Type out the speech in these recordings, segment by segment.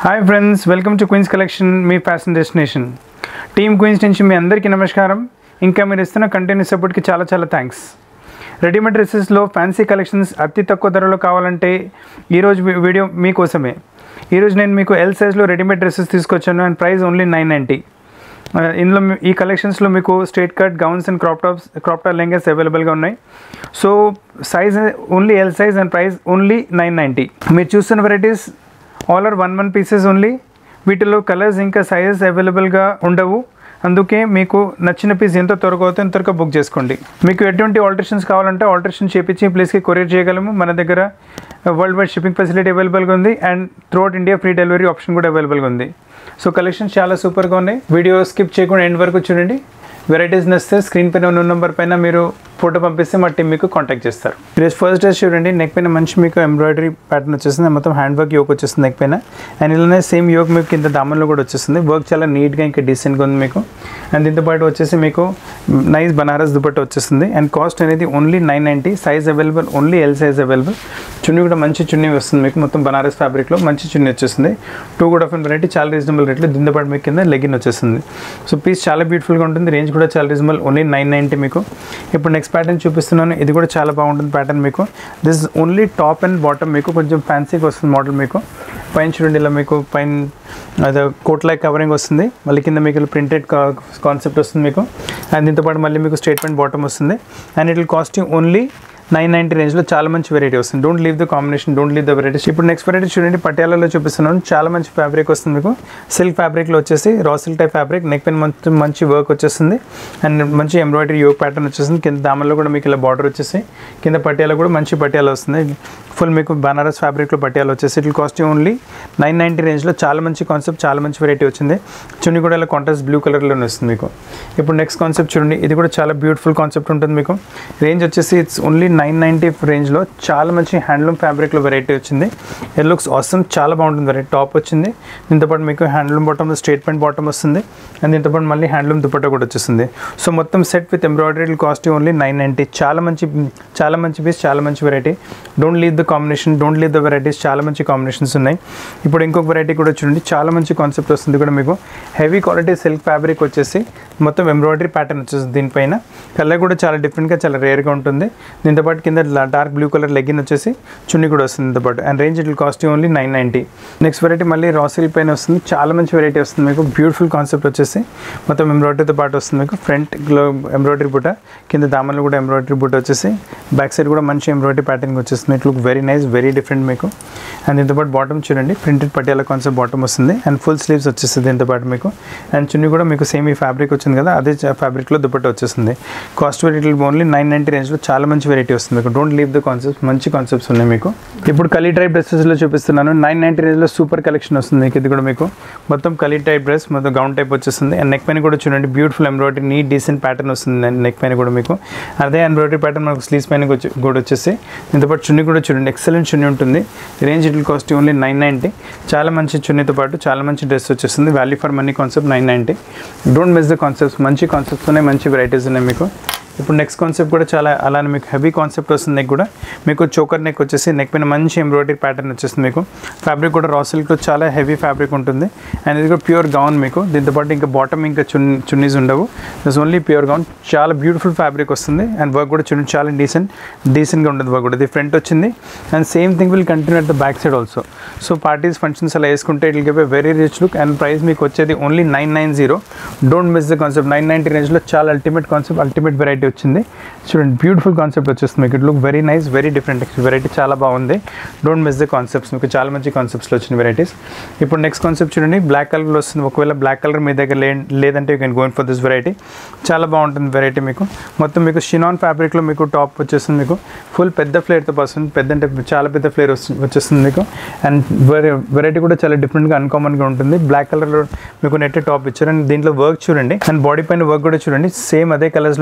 Hi friends welcome to queens collection మీ fashion destination team queens నుంచి మీ అందరికీ నమస్కారం ఇంకా మీరు ఇస్తున్న కంటిన్యూస్ సపోర్ట్కి చాలా చాలా థ్యాంక్స్ రెడీమేడ్ డ్రెస్సెస్లో ఫ్యాన్సీ కలెక్షన్స్ అతి తక్కువ ధరలో కావాలంటే ఈరోజు వీ- వీడియో మీకోసమే ఈరోజు నేను మీకు ఎల్ సైజ్లో రెడీమేడ్ డ్రెస్సెస్ తీసుకొచ్చాను and price only nine ninety ఇందులో మీ- ఈ కలెక్షన్స్లో మీకు straight cut gowns and crop tops crop top lehengas అవైలబుల్గా ఉన్నాయి so size only L size and price only nine ninety మీరు చూస్తున్న varieties all are one one pieces only వీటిలో కలర్స్ ఇంకా సైజెస్ అవైలబుల్గా ఉండవు అందుకే మీకు నచ్చిన పీస్ ఎంత త్వరగా అవుతుందో అంత త్వరగా బుక్ చేసుకోండి మీకు ఎటువంటి ఆల్టరేషన్స్ కావాలంటే ఆల్టరేషన్ చేపించి ఈ ప్లేస్కి కొరియర్ చేయగలము మన దగ్గర వరల్డ్ వైడ్ షిప్పింగ్ ఫెసిలిటీ అవైలబుల్గా ఉంది and throughout India free delivery option కూడా అవైలబుల్గా ఉంది సో కలెక్షన్స్ చాలా సూపర్గా ఉన్నాయి వీడియో స్కిప్ చేయకుండా ఎండ్ వరకు చూడండి వెరైటీస్ నచ్చితే స్క్రీన్ పైన ఉన్న నెంబర్ పైన మీరు ఫోటో పంపిస్తే మా టీం మీకు కాంటాక్ట్ చేస్తారు ఈరోజు ఫస్ట్ డ్రెస్ చూడండి నెక్ పైన మంచి మీకు ఎంబ్రాయిడరీ ప్యాటర్న్ వచ్చేస్తుంది మొత్తం హ్యాండ్ వర్క్ యోక్ వచ్చేస్తుంది నెక్ పైన అండ్ ఇలానే సేమ్ యోక్ మీకు కింద దామన్లో కూడా వచ్చేస్తుంది వర్క్ చాలా నీట్గా ఇంకా డీసెంట్గా ఉంది మీకు అండ్ దీంతో పాటు వచ్చేసి మీకు నైస్ బనారస్ దుపట్ట వచ్చేస్తుంది అండ్ కాస్ట్ అనేది only nine ninety size available only L size available chunni కూడా మంచి చున్నీ వస్తుంది మీకు మొత్తం బనారస్ ఫ్యాబ్రిక్లో మంచి చున్నీ వచ్చేస్తుంది టూ కూడా ఆఫ్ వెరైటీ చాలా రీజనబుల్ రేట్లో దీంతో పాటు మీకు కింద లెగిన్ వచ్చేస్తుంది సో పీస్ చాలా బ్యూటిఫుల్గా ఉంటుంది రేంజ్ కూడా చాలా రీజనబుల్ ఓన్లీ నైన్ నైంటీ మీకు ఇప్పుడు నెక్స్ట్ ప్యాటర్న్ చూపిస్తున్నాను ఇది కూడా చాలా బాగుంటుంది ప్యాటర్న్ మీకు this only top and bottom మీకు కొంచెం ఫ్యాన్సీగా వస్తుంది మోడల్ మీకు పైన చూడండి ఇలా మీకు పైన అదే కోట్ లైక్ కవరింగ్ వస్తుంది మళ్ళీ కింద మీకు ప్రింటెడ్ కాన్సెప్ట్ వస్తుంది మీకు అండ్ దీంతో పాటు మళ్ళీ మీకు స్టేట్మెంట్ బాటమ్ వస్తుంది and it will costing only nine ninety రేంజ్లో చాలా మంచి వెరైటీ వస్తుంది don't leave the combination don't leave the varieties ఇప్పుడు నెక్స్ట్ వెరైటీ చూడండి పటియాలలో చూపిస్తున్నాను చాలా మంచి ఫ్యాబ్రిక్ వస్తుంది మీకు సిల్క్ ఫ్యాబ్రిక్లో వచ్చేసి raw silk type fabric neck పైన మంచి మంచి వర్క్ వచ్చేస్తుంది అండ్ మంచి ఎంబ్రాయిడరీ యోగ్ ప్యాటర్న్ వచ్చేస్తుంది కింద దామల్లో కూడా మీకు ఇలా బార్డర్ వచ్చేసి కింద పటియాల కూడా మంచి పటియాల వస్తుంది ఫుల్ మీకు బనారస్ ఫ్యాబ్రిక్లో పటియాలు వచ్చేసి ఇట్లా కాస్ట్ ఓన్లీ నైన్ నైంటీ రేంజ్లో చాలా మంచి కాన్సెప్ట్ చాలా మంచి వెరైటీ వచ్చింది చున్నీ కూడా ఇలా కాంట్రాస్ట్ బ్లూ కలర్లోనే వస్తుంది మీకు ఇప్పుడు నెక్స్ట్ కాన్సెప్ట్ చూడండి ఇది కూడా చాలా బ్యూటిఫుల్ కాన్సెప్ట్ ఉంటుంది మీకు రేంజ్ వచ్చేసి ఇట్స్ ఓన్లీ నైన్ నైంటీ రేంజ్లో చాలా మంచి హ్యాండ్లూమ్ ఫ్యాబ్రిక్లో వెరైటీ వచ్చింది ఇట్ లుక్స్ ఆసమ్ చాలా బాగుంటుంది వెరైటీ టాప్ వచ్చింది దీంతోపాటు మీకు handloom bottom straight point bottom వస్తుంది అండ్ దీంతోపాటు మళ్ళీ హ్యాండ్లూమ్ దుపట్టా కూడా వచ్చేస్తుంది సో మొత్తం set with embroidery cost only nine ninety చాలా మంచి చాలా మంచి పీస్ చాలా మంచి variety don't leave the combination don't leave the varieties చాలా మంచి కాంబినేషన్స్ ఉన్నాయి ఇప్పుడు ఇంకొక వెరైటీ కూడా చూడండి చాలా మంచి కాన్సెప్ట్ వస్తుంది కూడా మీకు హెవీ క్వాలిటీ సిల్క్ ఫ్యాబ్రిక్ వచ్చేసి మొత్తం ఎంబ్రాయిడరీ ప్యాటర్న్ వచ్చేస్తుంది దీనిపైన కలర్ కూడా చాలా డిఫరెంట్గా చాలా రేర్గా ఉంటుంది దీంతో పాటు కింద డార్క్ బ్లూ కలర్ లెగ్గిన్ వచ్చేసి చున్నీ కూడా వస్తుంది దీంతో పాటు and range it cost only nine ninety next variety మళ్ళీ రా సిల్క్ పైన వస్తుంది చాలా మంచి వెరైటీ వస్తుంది మీకు బ్యూటిఫుల్ కాన్సెప్ట్ వచ్చేసి మొత్తం ఎంబ్రాయిడరీతో పాటు వస్తుంది మీకు ఫ్రంట్ ఎంబ్రాయిడరీ బుట్ట కింద దామన్లో కూడా ఎంబ్రాయిడరీ బుట్ట వచ్చేసి బ్యాక్ సైడ్ కూడా మంచి ఎంబ్రాయిడరీ ప్యాటర్న్ వచ్చేస్తుంది it look very nice very different మీకు అండ్ దీంతో పాటు బాటమ్ చూడండి ప్రింటెడ్ పటియాల కాన్సెప్ట్ బాటమ్ వస్తుంది అండ్ ఫుల్ స్లీవ్స్ వచ్చేస్తుంది దీంతో పాటు మీకు అండ్ చున్నీ కూడా మీకు సేమ్ ఈ ఫ్యాబ్రిక్ వచ్చింది కదా అదే ఫ్యాబ్రిక్లో దుపట్ట వచ్చేస్తుంది cost variety only nine ninety రేంజ్లో చాలా మంచి వెరైటీ వస్తుంది మీకు డోంట్ లీవ్ ద కాన్సెప్ట్ మంచి కాన్సెప్ట్స్ ఉన్నాయి మీకు ఇప్పుడు కలీ టైప్ డ్రెస్సెస్లో చూపిస్తున్నాను నైన్ నైంటీ రేంజ్లో సూపర్ కలెక్షన్ వస్తుంది మీకు ఇది కూడా మీకు మొత్తం కలీ టైప్ డ్రెస్ మొత్తం గౌన్ టైప్ వచ్చేస్తుంది అండ్ నెక్ పైన కూడా చూడండి beautiful embroidery neat decent pattern వస్తుంది నెక్ పైన కూడా మీకు అదే ఎంబ్రాయిడరీ ప్యాటర్న్ మనకు స్లీవ్స్ పైన వచ్చి- కూడా వచ్చేసి దీంతో పాటు చున్నీ కూడా చూడండి ఎక్సలెంట్ చున్నీ ఉంటుంది range it cost only nine ninety చాలా మంచి చున్నీతో పాటు చాలా మంచి డ్రెస్ వచ్చేస్తుంది value for money concept nine ninety don't miss the concepts మంచి కాన్సెప్ట్స్ ఉన్నాయి మంచి వెరైటీస్ ఉన్నాయి మీకు ఇప్పుడు నెక్స్ట్ కాన్సెప్ట్ కూడా చాలా అలానే మీకు హెవీ కాన్సెప్ట్ వస్తుంది నెక్ కూడా మీకు చోకర్ నెక్ వచ్చేసి నెక్ పైన మంచి ఎంబ్రాయిడరీ ప్యాటర్న్ వచ్చేస్తుంది మీకు ఫ్యాబ్రిక్ కూడా రా సిల్క్లో చాలా హెవీ ఫ్యాబ్రిక్ ఉంటుంది అండ్ ఇది కూడా ప్యూర్ గౌన్ మీకు దీంతో పాటు ఇంకా బాటమ్ ఇంకా చున్నీ చున్నీస్ ఉండవు దిస్ ఓన్లీ ప్యూర్ గౌన్ చాలా బ్యూటిఫుల్ ఫ్యాబ్రిక్ వస్తుంది అండ్ వర్క్ కూడా చున్నీ చాలా డీసెంట్ డీసెంట్గా ఉంటుంది వర్క్ కూడా ఇది ఫ్రంట్ వచ్చింది and same thing will continue at the back side also so parties functions అలా వేసుకుంటే it give a very rich look and price మీకు వచ్చేది only nine nine zero don't miss the concept nine ninety రేంజ్లో చాలా ultimate concept ultimate variety వచ్చింది చూడండి beautiful concept వచ్చేస్తుంది మీకు it look very nice very different variety చాలా బాగుంది డోంట్ మిస్ ద కాన్సెప్ట్స్ మీకు చాలా మంచి కాన్సెప్ట్స్లో వచ్చిన వెరైటీస్ ఇప్పుడు నెక్స్ట్ కాన్సెప్ట్ చూడండి బ్లాక్ కలర్లో వస్తుంది ఒకవేళ బ్లాక్ కలర్ మీ దగ్గర లే లేదంటే you can going for this variety చాలా బాగుంటుంది వెరైటీ మీకు మొత్తం మీకు షినాన్ ఫ్యాబ్రిక్లో మీకు టాప్ వచ్చేస్తుంది మీకు ఫుల్ పెద్ద ఫ్లేర్తో వస్తుంది పెద్ద అంటే చాలా పెద్ద ఫ్లేర్ వచ్చేస్తుంది మీకు అండ్ వెరైటీ కూడా చాలా డిఫరెంట్గా అన్కామన్గా ఉంటుంది బ్లాక్ కలర్లో మీకు నెట్ టాప్ ఇచ్చారు అండ్ దీంట్లో వర్క్ చూడండి అండ్ బాడీ పైన వర్క్ కూడా చూడండి సేమ్ అదే కలర్స్లో ఇచ్చారు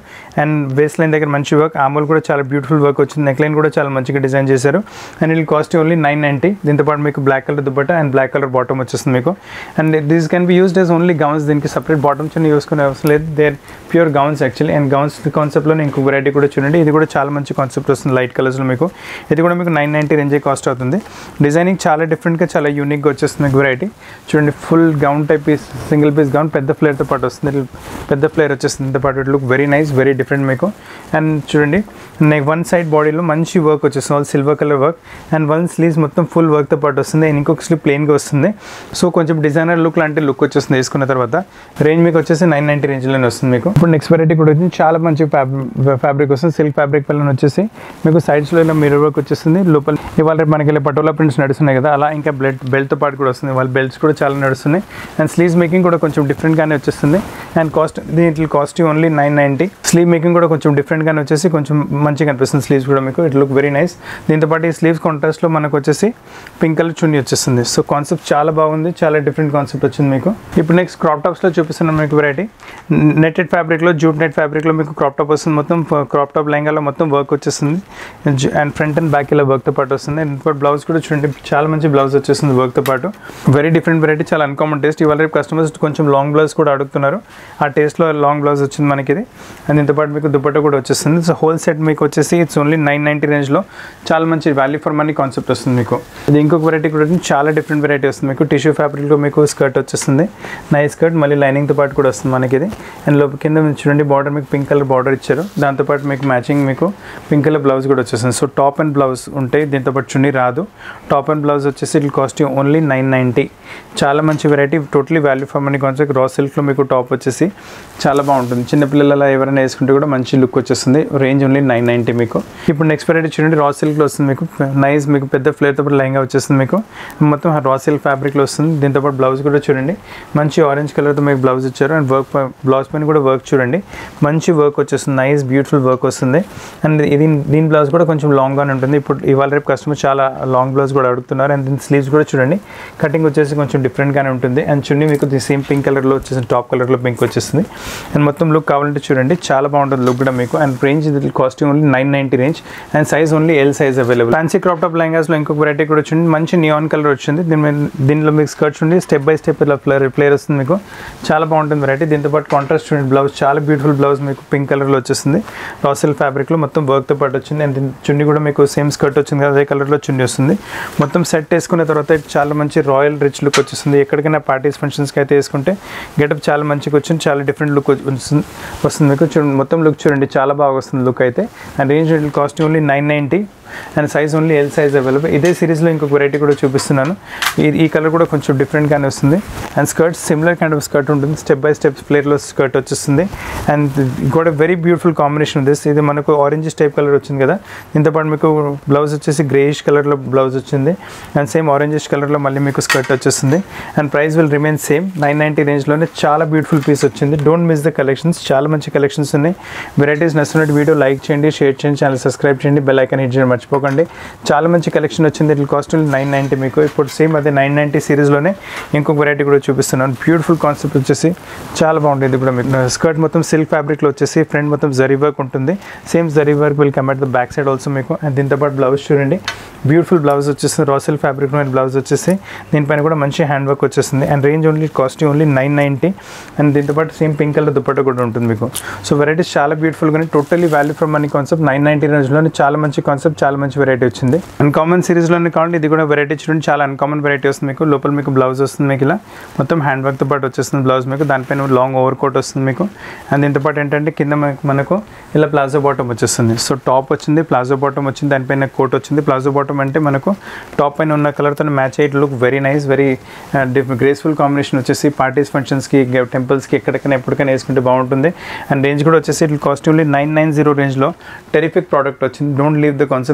అండ్ వేస్ట్ లైన్ దగ్గర మంచి వర్క్ ఆమూల్ కూడా చాలా బ్యూటిఫుల్ వర్క్ వచ్చింది నెక్ లైన్ కూడా చాలా మంచిగా డిజైన్ చేశారు అండ్ ఇది కాస్ట్ ఓన్లీ నైన్ నైంటీ దీంతో పాటు మీకు black colour dupatta and black colour bottom వచ్చేస్తుంది మీకు and this can be used as only gowns దీనికి సపరేట్ బాటమ్స్ అని యూస్కునే అవసరం లేదు there pure gowns actually and gowns కాన్సెప్ట్లో ఇంకో వెరైటీ కూడా చూడండి ఇది కూడా చాలా మంచి కాన్సెప్ట్ వస్తుంది లైట్ కలర్స్లో మీకు ఇది కూడా మీకు నైన్ నైంటీ రేంజే కాస్ట్ అవుతుంది డిజైనింగ్ చాలా డిఫరెంట్గా చాలా యూనిక్గా వచ్చేస్తుంది మీకు వెరైటీ చూడండి full gown type piece single piece gown పెద్ద ఫ్లేర్తో పాటు వస్తుంది ఇది పెద్ద ఫ్లేర్ వచ్చేస్తుంది దీంతో పాటు look very nice very different మీకు అండ్ చూడండి నెక్ వన్ సైడ్ బాడీలో మంచి వర్క్ వచ్చేస్తుంది all silver colour work and one sleeves మొత్తం ఫుల్ వర్క్తో పాటు వస్తుంది అండ్ ఇంకొక స్లీవ్ ప్లెయిన్గా వస్తుంది సో కొంచెం డిజైనర్ లుక్ లాంటి లుక్ వచ్చేస్తుంది వేసుకున్న తర్వాత రేంజ్ మీకు వచ్చేసి నైన్ నైంటీ రేంజ్లోనే వస్తుంది మీకు ఇప్పుడు నెక్స్ట్ వెరైటీ కూడా వచ్చింది చాలా మంచి ఫ్యాబ్రిక్ వస్తుంది సిల్క్ ఫ్యాబ్రిక్ పైన వచ్చేసి మీకు సైడ్స్లో ఇలా మిర్రర్ వర్క్ వచ్చేస్తుంది లోపల ఇవాళ రేపు మనకి ఇలా పటోలా ప్రింట్స్ నడుస్తున్నాయి కదా అలా ఇంకా బెల్ట్ బెల్ట్తో పాటు కూడా వస్తుంది వాళ్ళ బెల్ట్స్ కూడా చాలా నడుస్తున్నాయి అండ్ స్లీవ్స్ మేకింగ్ కూడా కొంచెం డిఫరెంట్గానే వచ్చేస్తుంది అండ్ కాస్ట్ దీంట్లో cost only nine ninety sleeve making కూడా కొంచెం డిఫరెంట్గానే వచ్చేసి కొంచెం మంచిగా అనిపిస్తుంది స్లీవ్స్ కూడా మీకు ఇట్ లుక్ వెరీ నైస్ దీంతో పాటు ఈ స్లీవ్స్ కాంట్రాస్ట్లో మనకు వచ్చేసి పింక్ కలర్ చున్నీ వచ్చేస్తుంది సో కాన్సెప్ట్ చాలా బాగుంది చాలా డిఫరెంట్ కాన్సెప్ట్ వచ్చింది మీకు ఇప్పుడు నెక్స్ట్ క్రాప్ టాప్స్లో చూపిస్తున్నాం మీకు వెరైటీ నెట్టెడ్ ఫ్యాబ్రిక్లో జూట్ నెట్ ఫ్యాబ్రిక్లో మీకు క్రాప్ టాప్ వస్తుంది మొత్తం క్రాప్ టాప్ లెహంగాలో మొత్తం వర్క్ వచ్చేస్తుంది అండ్ ఫ్రంట్ అండ్ బ్యాక్ ఇలా వర్క్తో పాటు వస్తుంది అండ్ ఇప్పుడు బ్లౌజ్ కూడా చూడండి చాలా మంచి బ్లౌజ్ వచ్చేస్తుంది వర్క్తో పాటు వెరీ డిఫరెంట్ వెరైటీ చాలా అన్కామన్ టేస్ట్ ఇవాళ రేపు కస్టమర్స్ కొంచెం లాంగ్ బ్లౌజ్ కూడా అడుగుతున్నారు ఆ టేస్ట్లో లాంగ్ బ్లౌజ్ వచ్చింది మనకి ఇది అండ్ దీంతో పాటు మీకు దుపట్టా కూడా వచ్చేస్తుంది సో హోల్ సెట్ మీకు వచ్చేసి ఇట్స్ ఓన్లీ నైన్ నైంటీ రేంజ్లో చాలా మంచి వాల్యూ ఫర్ మనీ కాన్సెప్ట్ వస్తుంది మీకు ఇది ఇంకొక వెరైటీ కూడా ఉంది. చాలా డిఫరెంట్ వెరైటీ వస్తుంది మీకు టిష్యూ ఫ్యాబ్రిక్లో మీకు స్కర్ట్ వచ్చేస్తుంది నైస్ స్కర్ట్ మళ్ళీ లైనింగ్తో పాటు కూడా వస్తుంది మనకి ఇది అండ్ లోపు కింద మీరు చూడండి బార్డర్ మీకు పింక్ కలర్ బార్డర్ ఇచ్చారు దాంతోపాటు మీకు మ్యాచింగ్ మీకు పింక్ కలర్ బ్లౌజ్ కూడా వచ్చేస్తుంది సో టాప్ అండ్ బ్లౌజ్ ఉంటాయి దీంతో పాటు చున్నీ రాదు టాప్ అండ్ బ్లౌజ్ వచ్చేసి it cost only nine ninety చాలా మంచి variety totally value for money concept raw సిల్క్లో మీకు టాప్ వచ్చేసి చాలా బాగుంటుంది చిన్నపిల్లల అలా ఎవరైనా వేసుకుంటే కూడా మంచి లుక్ వచ్చేస్తుంది రేంజ్ ఓన్లీ నైన్ నైంటీ మీకు ఇప్పుడు నెక్స్ట్ వెరైటీ చూడండి రా సిల్క్లో వస్తుంది మీకు నైస్ మీకు పెద్ద ఫ్లేర్తో పాటు లెహంగా వచ్చేస్తుంది మీకు మొత్తం రా సిల్క్ ఫ్యాబ్రిక్లో వస్తుంది దీంతో పాటు బ్లౌజ్ కూడా చూడండి మంచి ఆరెంజ్ కలర్తో మీకు బ్లౌజ్ ఇచ్చారు అండ్ వర్క్ బ్లౌజ్ పైన కూడా వర్క్ చూడండి మంచి వర్క్ వచ్చేస్తుంది నైస్ బ్యూటిఫుల్ వర్క్ వస్తుంది అండ్ ఇది దీని బ్లౌజ్ కూడా కొంచెం లాంగ్గానే ఉంటుంది ఇప్పుడు ఇవాళ రేపు కస్టమర్ చాలా లాంగ్ బ్లౌజ్ కూడా అడుగుతున్నారు అండ్ దీని స్లీవ్స్ కూడా చూడండి కటింగ్ వచ్చేసి కొంచెం డిఫరెంట్గానే ఉంటుంది అండ్ చున్నీ మీకు సేమ్ పింక్ కలర్లో వచ్చేసి టాప్ కలర్లో పింక్ వచ్చేస్తుంది అండ్ మొత్తం లుక్ కావాలంటే చూడండి చాలా బాగుంటుంది లుక్ కూడా మీకు అండ్ రేంజ్ ఇది cost only nine ninety range and size only L size available fancy crop top లెహంగాస్లో ఇంకొక వెరైటీ కూడా వచ్చింది మంచి నియాన్ కలర్ వచ్చింది దీని మీద దీనిలో మీకు స్కర్ట్స్ ఉండి స్టెప్ బై స్టెప్ ఇలా ఫ్లేర్ ఫ్లేర్ వస్తుంది మీకు చాలా బాగుంటుంది వెరైటీ దీంతో పాటు కాంట్రాస్ట్ చూడండి బ్లౌజ్ చాలా బ్యూటిఫుల్ బ్లౌజ్ మీకు పింక్ కలర్లో వచ్చేస్తుంది రాసెల్ ఫ్యాబ్రిక్లో మొత్తం వర్క్తో పాటు వచ్చింది అండ్ దీని చున్నీ కూడా మీకు సేమ్ స్కర్ట్ వచ్చింది కదా అదే కలర్లో చున్నీ వస్తుంది మొత్తం సెట్ వేసుకున్న తర్వాత ఇది చాలా మంచి రాయల్ రిచ్ లుక్ వచ్చేస్తుంది ఎక్కడికైనా పార్టీస్ ఫంక్షన్స్కి అయితే వేసుకుంటే గెటప్ చాలా మంచిగా వచ్చింది చాలా డిఫరెంట్ లుక్ వస్తుంది వస్తుంది మీకు చూడండి మొత్తం లుక్ చూడండి చాలా బాగా వస్తుంది లుక్ అయితే and range cost only nine ninety and size only L size available ఇదే సిరీస్లో ఇంకొక వెరైటీ కూడా చూపిస్తున్నాను ఈ ఈ కలర్ కూడా కొంచెం డిఫరెంట్గానే వస్తుంది and skirt similar kind of skirt ఉంటుంది స్టెప్ బై స్టెప్ ఫ్లేర్లో స్కర్ట్ వచ్చేస్తుంది అండ్ ఇంకోటి వెరీ బ్యూటిఫుల్ కాంబినేషన్ దిస్ ఇది మనకు ఆరెంజ్ టైప్ కలర్ వచ్చింది కదా దీంతో పాటు మీకు బ్లౌజ్ వచ్చేసి గ్రేయిష్ కలర్లో బ్లౌజ్ వచ్చింది అండ్ సేమ్ ఆరెంజిష్ కలర్లో మళ్ళీ మీకు స్కర్ట్ వచ్చేస్తుంది and price will remain same nine ninety రేంజ్లోనే చాలా బ్యూటిఫుల్ పీస్ వచ్చింది డోంట్ మిస్ ద కలెక్షన్స్ చాలా మంచి కలెక్షన్స్ ఉన్నాయి వెరైటీస్ నచ్చినట్టు వీడియో లైక్ చేయండి షేర్ చేయండి ఛానల్ సబ్స్క్రైబ్ చేయండి బెల్ ఐకాన్ హిట్ చేయడం మర్చిపోకండి చాలా మంచి కలెక్షన్ వచ్చింది ఇట్లా కాస్ట్ నైన్ నైంటీ మీకు ఇప్పుడు సేమ్ అదే నైన్ నైంటీ సిరీస్లోనే ఇంకొక వెరైటీ కూడా చూపిస్తున్నాను బ్యూటిఫుల్ కాన్సెప్ట్ వచ్చేసి చాలా బాగుంటుంది కూడా మీకు స్కర్ట్ మొత్తం సిల్క్ ఫ్యాబ్రిక్లో వచ్చేసి ఫ్రంట్ మొత్తం జరీ వర్క్ ఉంటుంది same zari work will come at the back side also మీకు అండ్ దీంతో పాటు బ్లౌజ్ చూడండి బ్యూటిఫుల్ బ్లౌజ్ వచ్చేస్తుంది రాసెల్ ఫ్యాబ్రిక్ మీద బ్లౌజ్ వచ్చేసి దీనిపైన కూడా మంచి హ్యాండ్ వర్క్ వచ్చేస్తుంది and range only cost only nine ninety and దీంతో పాటు సేమ్ పింక్ కలర్ దుపట్టా కూడా ఉంటుంది మీకు సో వెరైటీస్ చాలా బ్యూటిఫుల్గానే totally value from money concept nine ninety రేంజ్లోనే చాలా మంచి కాన్సెప్ట్ చాలా మంచి వెరైటీ వచ్చింది అన్కామన్ సిరీస్లోనే కావాలి ఇది కూడా వెరైటీ చూడండి చాలా అన్కామన్ వెరైటీ వస్తుంది మీకు లోపల మీకు బ్లౌజ్ వస్తుంది మీకు ఇలా మొత్తం హ్యాండ్ వర్క్తో పాటు వచ్చేస్తుంది బ్లౌజ్ మీకు దానిపైన లాంగ్ ఓవర్ కోట్ వస్తుంది మీకు అండ్ దీంతో పాటు ఏంటంటే కింద మనకు- మనకు ఇలా ప్లాజో బాటమ్ వచ్చేస్తుంది సో టాప్ వచ్చింది ప్లాజో బాటమ్ వచ్చింది దానిపైన కోట్ వచ్చింది ప్లాజో బాటమ్ అంటే మనకు టాప్ పైన ఉన్న కలర్తో మ్యాచ్ అయ్యి look very nice very graceful combination వచ్చేసి పార్టీస్ ఫంక్షన్స్కి టెంపుల్స్కి ఎక్కడికైనా ఎప్పటికైనా వేసుకుంటే బాగుంటుంది అండ్ రేంజ్ కూడా వచ్చేసి ఇట్లా cost only nine nine zero రేంజ్లో టెరిఫిక్ ప్రోడక్ట్ వచ్చింది డోంట్ లీవ్ ద కాన్సెప్ట్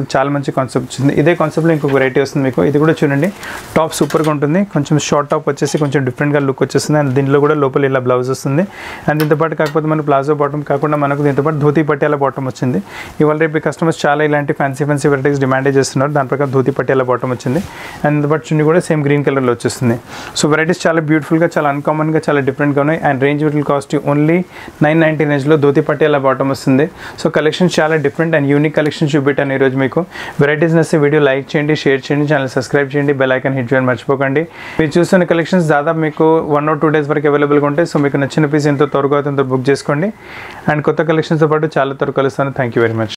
చాలా మంచి కాన్సెప్ట్ వచ్చింది ఇదే కాన్సెప్ట్లో ఇంకొక వెరైటీ వస్తుంది మీకు ఇది కూడా చూడండి టాప్ సూపర్గా ఉంటుంది కొంచెం షార్ట్ టాప్ వచ్చేసి కొంచెం డిఫరెంట్గా లుక్ వచ్చేస్తుంది అండ్ దీనిలో కూడా లోపల ఇలా బ్లౌజ్ వస్తుంది అండ్ దీంతో పాటు కాకపోతే మనకు ప్లాజో బాటమ్ కాకుండా మనకు దీంతో పాటు ధోతి పట్యాల బాటమ్ వచ్చింది ఇవాళ రేపు కస్టమర్స్ చాలా ఇలాంటి ఫ్యాన్సీ ఫ్యాన్సీ వెరైటీస్ డిమాండ్ చేస్తున్నారు దాని ప్రకారం ధోతి పట్యాల బాటమ్ వచ్చింది అండ్ దీంతో పాటు చున్నీ కూడా సేమ్ గ్రీన్ కలర్లో వచ్చేస్తుంది సో వెరైటీస్ చాలా బ్యూటిఫుల్గా చాలా అన్కామన్గా చాలా డిఫరెంట్గా ఉన్నాయి and range will cost only nine ninety రేంజ్లో ధోతి పట్యాల బాటమ్ వస్తుంది సో కలెక్షన్ చాలా డిఫరెంట్ అండ్ యూనిక్ కలెక్షన్ చూపెట్టాను ఈరోజు మీకు వెరైటీస్ నచ్చితే వీడియో లైక్ చేయండి షేర్ చేయండి ఛానల్ సబ్స్క్రైబ్ చేయండి బెల్ ఐకాన్ హిట్ చేయండి మర్చిపోకండి మీరు చూస్తున్న కలెక్షన్స్ దాదాపు మీకు వన్ ఆర్ టూ డేస్ వరకు అవైలబుల్గా ఉంటాయి సో మీకు నచ్చిన పీస్ ఎంతో త్వరగా అవుతుందో బుక్ చేసుకోండి అండ్ కొత్త కలెక్షన్స్తో పాటు చాలా త్వరగా కలుస్తాను థ్యాంక్ యూ వెరీ మచ్